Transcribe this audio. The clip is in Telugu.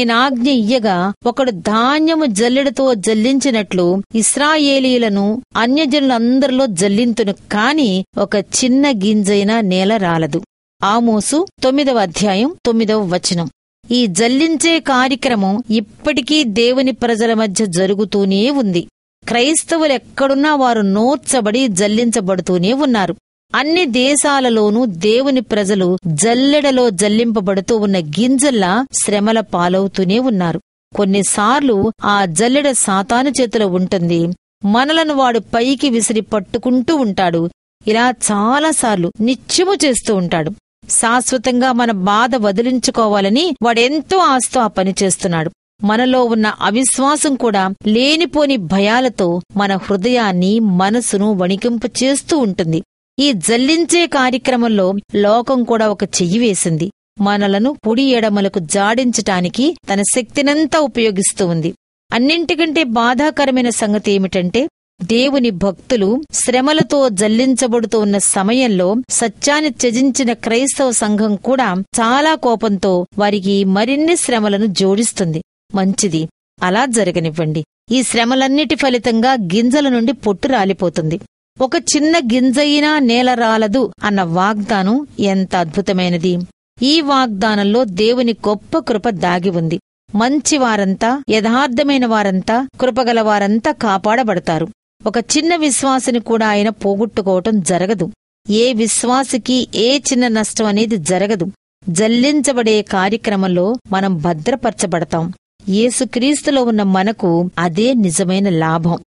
నేనాజ్ఞ ఇయ్యగా ఒకడు ధాన్యము జల్లెడతో జల్లించినట్లు ఇస్రాయేలీలను అన్యజనులందరిలో జల్లింతును కాని ఒక చిన్న గింజైన నేల రాలదు ఆమోసు తొమ్మిదవ అధ్యాయం తొమ్మిదవ వచనం ఈ జల్లించే కార్యక్రమం ఇప్పటికీ దేవుని ప్రజల మధ్య జరుగుతూనే ఉంది క్రైస్తవులు ఎక్కడున్నా వారు నోర్చబడి జల్లించబడుతూనే ఉన్నారు అన్ని దేశాలలోనూ దేవుని ప్రజలు జల్లెడలో జల్లింపబడుతూ ఉన్న గింజల్లా శ్రమల పాలవుతూనే ఉన్నారు కొన్నిసార్లు ఆ జల్లెడ సాతాను చేతిలో ఉంటుంది మనలను వాడు పైకి విసిరి పట్టుకుంటూ ఉంటాడు ఇలా చాలాసార్లు నిత్యము చేస్తూ ఉంటాడు శాశ్వతంగా మన బాధ వదిలించుకోవాలని వాడెంతో ఆస్తో ఆ పని చేస్తున్నాడు మనలో ఉన్న అవిశ్వాసం కూడా లేనిపోని భయాలతో మన హృదయాన్ని మనసును వణికింపు చేస్తూ ఉంటుంది ఈ జల్లించే కార్యక్రమంలో లోకం కూడా ఒక చెయ్యి వేసింది మనలను కుడి ఎడమలకు జాడించటానికి తన శక్తినంతా ఉపయోగిస్తూ ఉంది అన్నింటికంటే బాధాకరమైన సంగతి ఏమిటంటే దేవుని భక్తులు శ్రమలతో జల్లించబడుతూ ఉన్న సమయంలో సత్యాన్ని త్యజించిన క్రైస్తవ సంఘం కూడా చాలా కోపంతో వారికి మరిన్ని శ్రమలను జోడిస్తుంది మంచిది అలా జరగనివ్వండి ఈ శ్రమలన్నిటి ఫలితంగా గింజల నుండి పొట్టు రాలిపోతుంది ఒక చిన్న గింజయినా నేల రాలదు అన్న వాగ్దానం ఎంత అద్భుతమైనది ఈ వాగ్దానంలో దేవుని గొప్ప కృప దాగి ఉంది మంచి వారంతా యథార్థమైన వారంతా కృపగల వారంతా కాపాడబడతారు ఒక చిన్న విశ్వాసిని కూడా ఆయన పోగొట్టుకోవటం జరగదు ఏ విశ్వాసికి ఏ చిన్న నష్టం అనేది జరగదు జల్లించబడే కార్యక్రమంలో మనం భద్రపరచబడతాం యేసుక్రీస్తులో ఉన్న మనకు అదే నిజమైన లాభం